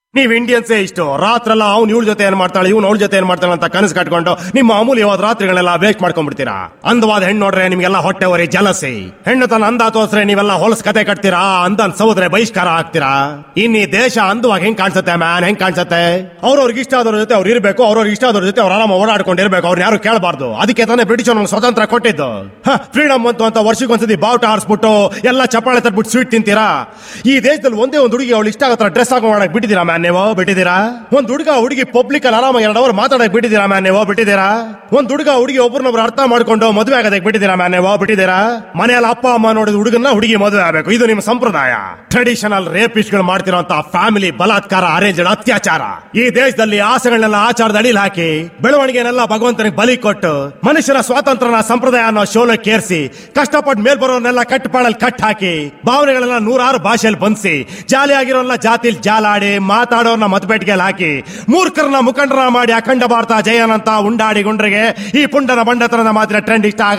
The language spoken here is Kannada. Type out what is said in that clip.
ನೀವ್ ಇಂಡಿಯನ್ಸೇ ಇಷ್ಟು ರಾತ್ರೆಲ್ಲ ಅವ್ನು ಇವಳ ಜೊತೆ ಏನ್ ಮಾಡ್ತಾಳೆ ಇವ್ನು ಅವಳ ಜೊತೆ ಏನ್ ಮಾಡ್ತಾಳೆ ಅಂತ ಕನಸು ಕಟ್ಕೊಂಡು ನಿಮ್ಮ ಅಮೂಲ್ಯವಾದ ರಾತ್ರಿಗಳೆಲ್ಲ ವೇಸ್ಟ್ ಮಾಡ್ಕೊಂಡ್ಬಿಡ್ತೀರಾ ಅಂದವಾದ ಹೆಣ್ಣು ನೋಡ್ರೆ ನಿಮ್ಗೆಲ್ಲ ಹೊಟ್ಟೆ ಹೊರಿ ಜಲಸಿ ಹೆಣ್ಣು ತನ್ನ ಅಂದ ತೋರ್ಸ್ರೆ ನೀವೆಲ್ಲ ಹೊಲಸ್ ಕತೆ ಕಟ್ತೀರಾ ಅಂದನ್ ಸೌದ್ರೆ ಬಹಿಷ್ಕಾರ ಆಗ್ತೀರಾ ಇನ್ ಈ ದೇಶ ಅಂದವಾಗ ಹೆಂಗ್ ಕಾಣಿಸುತ್ತೆ ಮ್ಯಾನ್ ಹೆಂಗ್ ಕಾಣಿಸುತ್ತೆ ಅವ್ರವ್ರಿಗೆ ಇಷ್ಟ ಆದವ್ರ ಜೊತೆ ಅವ್ರು ಇರ್ಬೇಕು ಅವ್ರವ್ರಿಗೆ ಇಷ್ಟ ಆದವ್ರ ಜೊತೆ ಅವ್ರು ಆರಾಮ ಓಡಾಡ್ಕೊಂಡಿರ್ಬೇಕು ಅವ್ರನ್ನ ಯಾರು ಕೇಳಬಾರ್ದು ಅದಕ್ಕೆ ತಾನೇ ಬ್ರಿಟಿಷ್ ನಮ್ಗೆ ಸ್ವತಂತ್ರ ಕೊಟ್ಟಿದ್ದು ಫ್ರೀಡಮ್ ಬಂತು ಅಂತ ವರ್ಷಕ್ಕೊಂದ್ಸತಿ ಬಾವುಟ ಆರಿಸ್ಬಿಟ್ಟು ಎಲ್ಲ ಚಪ್ಪಾಳೆ ತಟ್ಬಿಟ್ಟು ಸ್ವೀಟ್ ತಿಂತೀರಾ ಈ ದೇಶದಲ್ಲಿ ಒಂದೇ ಒಂದು ಹುಡುಗಿ ಅವಳು ಇಷ್ಟ ಆಗತ್ರ ಡ್ರೆಸ್ ಹಾಕೋ ಮಾಡಕ್ ಬಿಟ್ಟಿದ್ದೀರಾ ಮ್ಯಾನ್ ನೀವು ಬಿಟ್ಟಿದ್ದೀರಾ ಒಂದ್ ಹುಡುಗ ಹುಡುಗಿ ಪಬ್ಲಿಕ್ ಅಲ್ಲಿ ಆರಾಮ ಎರಡು ಅವರ್ ಮಾತಾಡಕ್ ಬಿಟ್ಟಿದ್ದೀರಾ ಮ್ಯಾನ್ ನೀವು ಬಿಟ್ಟಿದ್ದೀರಾ ಒಂದ್ ಹುಡುಗ ಹುಡುಗಿ ಒಬ್ಬರನ್ನೊಬ್ರು ಅರ್ಥ ಮಾಡ್ಕೊಂಡು ಮದುವೆ ಆಗೋದಕ್ಕೆ ಬಿಟ್ಟಿದ್ದೀರಾ ಮ್ಯಾನ್ ನೀವು ಬಿಟ್ಟಿದ್ದೀರಾ ಮನೆಯಲ್ಲಿ ಅಪ್ಪ ಅಮ್ಮ ನೋಡಿದ ಹುಡುಗನ್ನ ಹುಡುಗಿ ಮದುವೆ ಆಗಬೇಕು ಇದು ನಿಮ್ಮ ಸಂಪ್ರದಾಯ ಟ್ರೆಡಿಷನಲ್ ರೇಪಿಸ್ಟ್ ಗಳು ಮಾಡ್ತಿರೋಂತ ಫ್ಯಾಮಿಲಿ ಬಲಾತ್ಕಾರ ಅರೇಂಜ್ ಅತ್ಯಾಚಾರ ಈ ದೇಶದಲ್ಲಿ ಆಸೆಗಳನ್ನೆಲ್ಲ ಆಚಾರದ ಅಡಿಲ್ ಹಾಕಿ ಬೆಳವಣಿಗೆನೆಲ್ಲ ಭಗವಂತನಿಗೆ ಬಲಿ ಕೊಟ್ಟು ಮನುಷ್ಯನ ಸ್ವಾತಂತ್ರ್ಯನ ಸಂಪ್ರದಾಯ ಅನ್ನೋ ಶೋಲಕ್ಕೆ ಏರಿಸಿ ಕಷ್ಟಪಟ್ಟು ಮೇಲ್ ಬರೋರ್ನೆಲ್ಲ ಕಟ್ಟಪಾಡಲ್ಲಿ ಕಟ್ ಹಾಕಿ ಭಾವನೆಗಳೆಲ್ಲ ನೂರಾರು ಭಾಷೆಯಲ್ಲಿ ಬಂಧಿಸಿ ಜಾಲಿಯಾಗಿರೋಲ್ಲ ಜಾತಿಲ್ ಜಾಲಾಡಿ ಮಾತಾಡೋರ್ನ ಮತಪೇಟಿಗೆಯಲ್ಲಿ ಹಾಕಿ ಮೂರ್ಖರನ್ನ ಮುಖಂಡರ ಮಾಡಿ ಅಖಂಡ ಭಾರತ ಜಯನಂತ ಉಂಡಾಡಿ ಗುಂಡ್ರಿಗೆ ಈ ಪುಂಡನ ಬಂಡತನದ ಮಾತ್ರ ಟ್ರೆಂಡ್ ಇಷ್ಟ ಆಗ